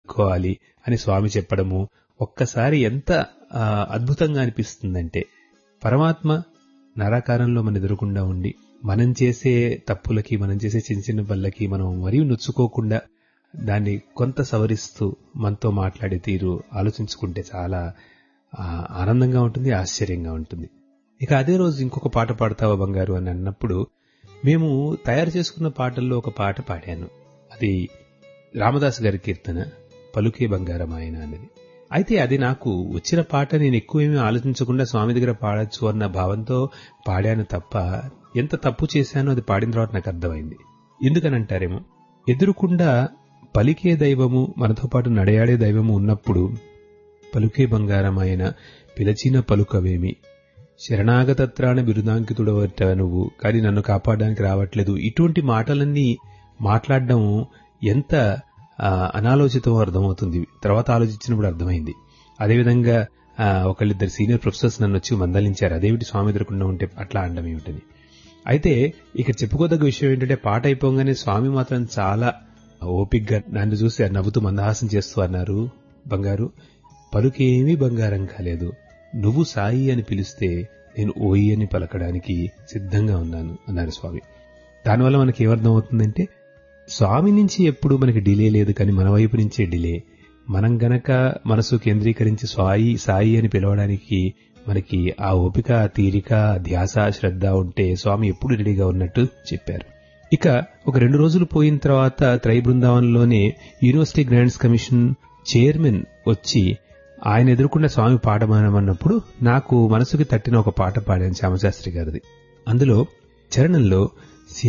కోవాలి అని స్వామి చెప్పడము ఒక్కసారి ఎంత ఆ, అద్భుతంగా అనిపిస్తుందంటే పరమాత్మ నరాకారంలో మన ఎదురకుండా ఉండి మనం చేసే తప్పులకి మనం చేసే చిన్న చిన్న పనులకి మనం మరీ నొచ్చుకోకుండా దాన్ని కొంత సవరిస్తూ మనతో మాట్లాడే తీరు ఆలోచించుకుంటే చాలా ఆ, ఆనందంగా ఉంటుంది ఆశ్చర్యంగా ఉంటుంది ఇక అదే రోజు ఇంకొక పాట పాడతావా బంగారు అని అన్నప్పుడు మేము తయారు చేసుకున్న పాటల్లో ఒక పాట పాడాను అది రామదాస్ గారి కీర్తన పలుకే బంగారం ఆయన అనేది అయితే అది నాకు వచ్చిన పాట నేను ఎక్కువేమీ ఆలోచించకుండా స్వామి దగ్గర పాడొచ్చు అన్న భావంతో పాడాను తప్ప ఎంత తప్పు చేశానో అది పాడిన తర్వాత నాకు అర్థమైంది ఎందుకనంటారేమో ఎదురుకుండా పలికే దైవము మనతో పాటు నడయాడే దైవము ఉన్నప్పుడు పలుకే బంగారం ఆయన పిలచిన పలుకవేమి శరణాగతత్రాణ బిరుదాంకితుడవట నువ్వు కానీ నన్ను కాపాడడానికి రావట్లేదు ఇటువంటి మాటలన్నీ మాట్లాడడం ఎంత ఆ, అనాలోచితమో అర్థమవుతుంది తర్వాత ఆలోచించినప్పుడు అర్థమైంది అదేవిధంగా ఆ, ఒకళ్ళిద్దరు సీనియర్ ప్రొఫెసర్స్ నన్ను వచ్చి మందలించారు అదేమిటి స్వామి ఎదురకుండా ఉంటే అట్లా అనడం ఏమిటని అయితే ఇక్కడ చెప్పుకోదగ్గ విషయం ఏంటంటే పాట అయిపోగానే స్వామి మాత్రం చాలా ఓపిగ్గా నన్ను చూసి నవ్వుతూ మందహాసం చేస్తూ అన్నారు బంగారు పలుకేమీ బంగారం కాలేదు నువ్వు సాయి అని పిలిస్తే నేను ఓయి అని పలకడానికి సిద్ధంగా ఉన్నాను అన్నారు స్వామి దానివల్ల మనకి ఏమర్థం అవుతుందంటే స్వామి నుంచి ఎప్పుడు మనకి డిలే లేదు కానీ మన వైపు నుంచే డిలే మనం గనక మనసు కేంద్రీకరించి స్వాయి సాయి అని పిలవడానికి మనకి ఆ ఓపిక ఆ తీరిక ఆ ధ్యాస శ్రద్ధ ఉంటే స్వామి ఎప్పుడు రెడీగా ఉన్నట్టు చెప్పారు ఇక ఒక రెండు రోజులు పోయిన తర్వాత త్రై బృందావనంలోనే యూనివర్సిటీ గ్రాంట్స్ కమిషన్ చైర్మన్ వచ్చి ఆయన ఎదుర్కొన్న స్వామి పాడమనమన్నప్పుడు నాకు మనసుకి తట్టిన ఒక పాట పాడాను శ్యామశాస్త్రి గారిది అందులో చరణంలో